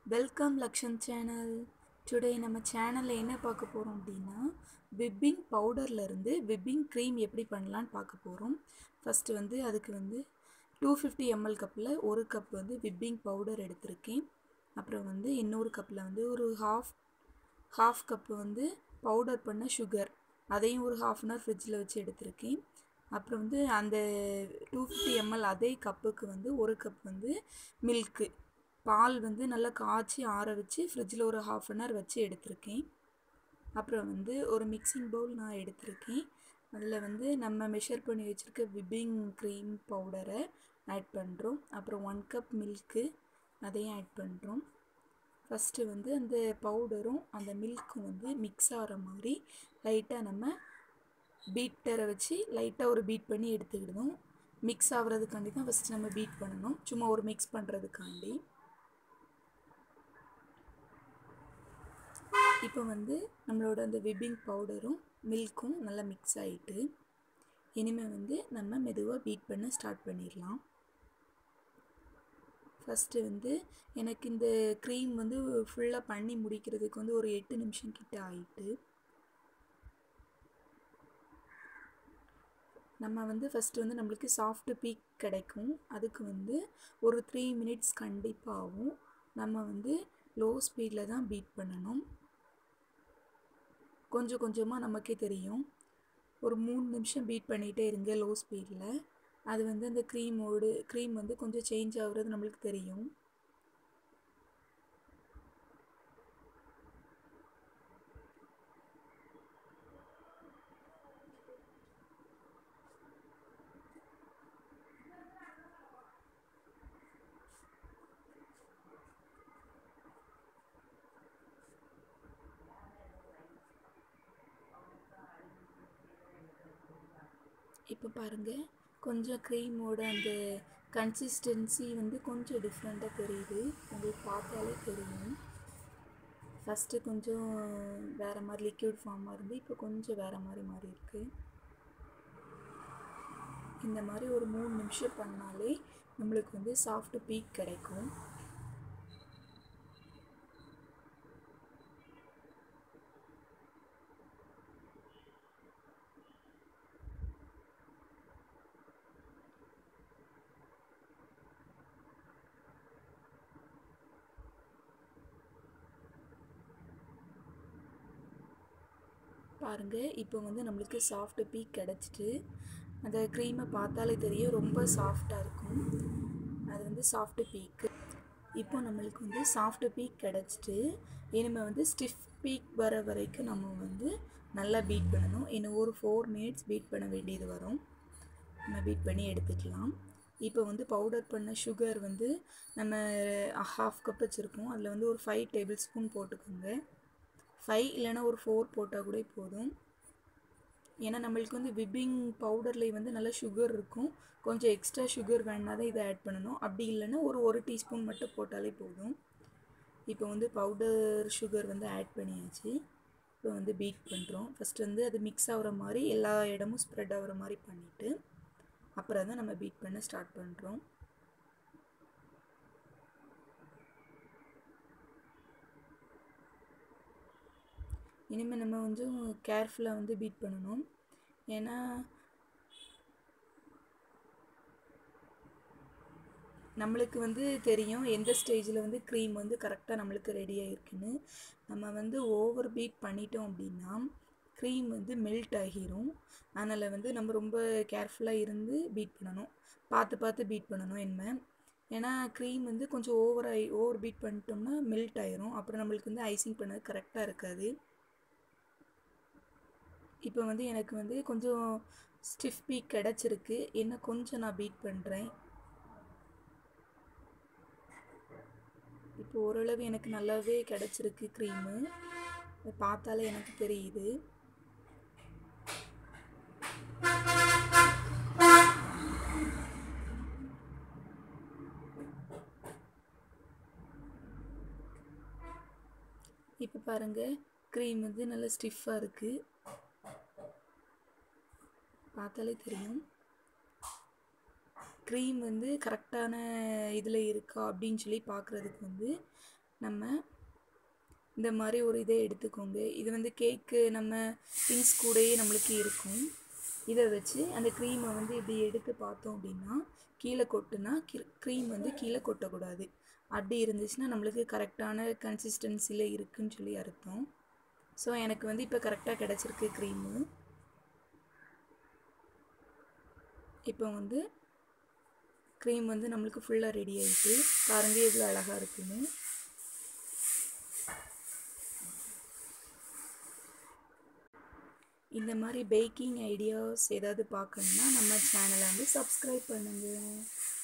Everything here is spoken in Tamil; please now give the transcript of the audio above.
வெல்கம் லக்ஷன் சேனல் டுடே நம்ம சேனலில் என்ன பார்க்க போகிறோம் அப்படின்னா விப்பிங் பவுடர்லேருந்து விப்பிங் க்ரீம் எப்படி பண்ணலான்னு பார்க்க போகிறோம் ஃபஸ்ட்டு வந்து அதுக்கு வந்து டூ ஃபிஃப்டி எம்எல் கப்பில் ஒரு கப் வந்து விப்பிங் பவுடர் எடுத்திருக்கேன் அப்புறம் வந்து இன்னொரு கப்பில் வந்து ஒரு ஹாஃப் ஹாஃப் கப்பு வந்து பவுடர் பண்ண சுகர் அதையும் ஒரு ஹாஃப் அன் ஹவர் ஃப்ரிட்ஜில் வச்சு எடுத்திருக்கேன் அப்புறம் வந்து அந்த டூ ஃபிஃப்டி எம்எல் அதே கப்புக்கு வந்து ஒரு கப் வந்து மில்க்கு பால் வந்து நல்லா காய்ச்சி ஆற வச்சு ஃப்ரிட்ஜில் ஒரு ஹாஃப் அன் ஹவர் வச்சு எடுத்திருக்கேன் அப்புறம் வந்து ஒரு மிக்சிங் பவுல் நான் எடுத்திருக்கேன் அதில் வந்து நம்ம மெஷர் பண்ணி வச்சுருக்க விப்பிங் க்ரீம் பவுடரை ஆட் பண்ணுறோம் அப்புறம் ஒன் கப் மில்க்கு அதையும் ஆட் பண்ணுறோம் ஃபஸ்ட்டு வந்து அந்த பவுடரும் அந்த மில்க்கும் வந்து மிக்ஸ் ஆகிற மாதிரி லைட்டாக நம்ம பீட்டரை வச்சு லைட்டாக ஒரு பீட் பண்ணி எடுத்துக்கிடணும் மிக்ஸ் ஆகிறதுக்காண்டி தான் ஃபஸ்ட்டு நம்ம பீட் பண்ணணும் சும்மா ஒரு மிக்ஸ் பண்ணுறதுக்காண்டி இப்போ வந்து நம்மளோட அந்த விப்பிங் பவுடரும் மில்க்கும் நல்லா மிக்ஸ் ஆகிட்டு இனிமேல் வந்து நம்ம மெதுவாக பீட் பண்ண ஸ்டார்ட் பண்ணிடலாம் ஃபஸ்ட்டு வந்து எனக்கு இந்த க்ரீம் வந்து ஃபுல்லாக பண்ணி முடிக்கிறதுக்கு வந்து ஒரு எட்டு நிமிஷம் கிட்ட ஆயிட்டு நம்ம வந்து ஃபஸ்ட்டு வந்து நம்மளுக்கு சாஃப்ட் பீக் கிடைக்கும் அதுக்கு வந்து ஒரு த்ரீ மினிட்ஸ் கண்டிப்பாகவும் நம்ம வந்து லோ ஸ்பீடில் தான் பீட் பண்ணணும் கொஞ்சம் கொஞ்சமாக நமக்கே தெரியும் ஒரு மூணு நிமிஷம் பீட் பண்ணிகிட்டே இருங்க லோ ஸ்பீடில் அது வந்து அந்த க்ரீமோடு க்ரீம் வந்து கொஞ்சம் சேஞ்ச் ஆகுறது நம்மளுக்கு தெரியும் இப்போ பாருங்கள் கொஞ்சம் க்ரீமோட அந்த கன்சிஸ்டன்சி வந்து கொஞ்சம் டிஃப்ரெண்ட்டாக தெரியுது உங்களுக்கு பார்த்தாலே தெரியும் ஃபஸ்ட்டு கொஞ்சம் வேறு மாதிரி லிக்யூட் ஃபார்மாக இருந்து இப்போ கொஞ்சம் வேறு மாதிரி மாறி இருக்குது இந்த மாதிரி ஒரு மூணு நிமிஷம் பண்ணாலே நம்மளுக்கு வந்து சாஃப்ட் பீக் கிடைக்கும் பாருங்கள் இப்போ வந்து நம்மளுக்கு சாஃப்ட் பீக் கிடச்சிட்டு அந்த க்ரீமை பார்த்தாலே தெரியும் ரொம்ப சாஃப்டாக இருக்கும் அது வந்து சாஃப்ட் பீக்கு இப்போ நம்மளுக்கு வந்து சாஃப்ட் பீக் கிடச்சிட்டு இனிமேல் வந்து ஸ்டிஃப் பீக் வர வரைக்கும் நம்ம வந்து நல்லா பீட் பண்ணணும் இன்னும் ஒரு ஃபோர் மினிட்ஸ் பீட் பண்ண வேண்டியது வரும் நம்ம பீட் பண்ணி எடுத்துக்கலாம் இப்போ வந்து பவுடர் பண்ண சுகர் வந்து நம்ம ஹாஃப் கப் வச்சுருக்கோம் அதில் வந்து ஒரு ஃபைவ் டேபிள் ஸ்பூன் போட்டுக்கோங்க ஃபைவ் இல்லைனா ஒரு ஃபோர் போட்டால் கூட போதும் ஏன்னா நம்மளுக்கு வந்து விப்பிங் பவுடரில் வந்து நல்லா சுகர் இருக்கும் கொஞ்சம் எக்ஸ்ட்ரா சுகர் வேணா தான் இதை ஆட் பண்ணணும் அப்படி இல்லைன்னா ஒரு ஒரு டீஸ்பூன் மட்டும் போட்டாலே போதும் இப்போ வந்து பவுடர் சுகர் வந்து ஆட் பண்ணியாச்சு இப்போ வந்து பீட் பண்ணுறோம் ஃபஸ்ட்டு வந்து அது மிக்ஸ் ஆகிற மாதிரி எல்லா இடமும் ஸ்ப்ரெட் ஆகிற மாதிரி பண்ணிவிட்டு அப்புறம் தான் நம்ம பீட் பண்ண ஸ்டார்ட் பண்ணுறோம் இனிமேல் நம்ம கொஞ்சம் கேர்ஃபுல்லாக வந்து பீட் பண்ணணும் ஏன்னா நம்மளுக்கு வந்து தெரியும் எந்த ஸ்டேஜில் வந்து க்ரீம் வந்து கரெக்டாக நம்மளுக்கு ரெடி ஆகிருக்குன்னு நம்ம வந்து ஓவர் பீட் பண்ணிட்டோம் அப்படின்னா க்ரீம் வந்து மெல்ட் ஆகிரும் அதனால் வந்து நம்ம ரொம்ப கேர்ஃபுல்லாக இருந்து பீட் பண்ணணும் பார்த்து பார்த்து பீட் பண்ணணும் என்ன ஏன்னா க்ரீம் வந்து கொஞ்சம் ஓவர் ஆகி ஓவர் பீட் பண்ணிட்டோம்னா மெல்ட் ஆயிரும் அப்புறம் நம்மளுக்கு வந்து ஐசிங் பண்ணது கரெக்டாக இருக்காது இப்போ வந்து எனக்கு வந்து கொஞ்சம் ஸ்டிஃப் பீக் கிடச்சிருக்கு என்ன கொஞ்சம் நான் பீட் பண்ணுறேன் இப்போ ஓரளவு எனக்கு நல்லாவே கிடச்சிருக்கு க்ரீமு பார்த்தாலே எனக்கு தெரியுது இப்போ பாருங்கள் க்ரீம் வந்து நல்லா ஸ்டிஃபாக இருக்குது பார்த்தாலே தெரியும் க்ரீம் வந்து கரெக்டான இதில் இருக்கா அப்படின்னு சொல்லி பார்க்குறதுக்கு வந்து நம்ம இந்த மாதிரி ஒரு இதை எடுத்துக்கோங்க இது வந்து கேக்கு நம்ம திங்ஸ் கூடயே நம்மளுக்கு இருக்கும் இதை வச்சு அந்த க்ரீமை வந்து இப்படி எடுத்து பார்த்தோம் அப்படின்னா கீழே கொட்டுனா க்ரீம் வந்து கீழே கொட்டக்கூடாது அப்படி இருந்துச்சுன்னா நம்மளுக்கு கரெக்டான கன்சிஸ்டன்சியில் இருக்குன்னு சொல்லி அர்த்தம் ஸோ எனக்கு வந்து இப்போ கரெக்டாக கிடச்சிருக்கு க்ரீமு இப்போ வந்து க்ரீம் வந்து நம்மளுக்கு ஃபுல்லாக ரெடி ஆகிட்டு பாருங்க எவ்வளோ அழகாக இருக்குன்னு இந்த மாதிரி பேக்கிங் ஐடியாஸ் ஏதாவது பார்க்கணுன்னா நம்ம சேனலை வந்து சப்ஸ்கிரைப் பண்ணுங்கள்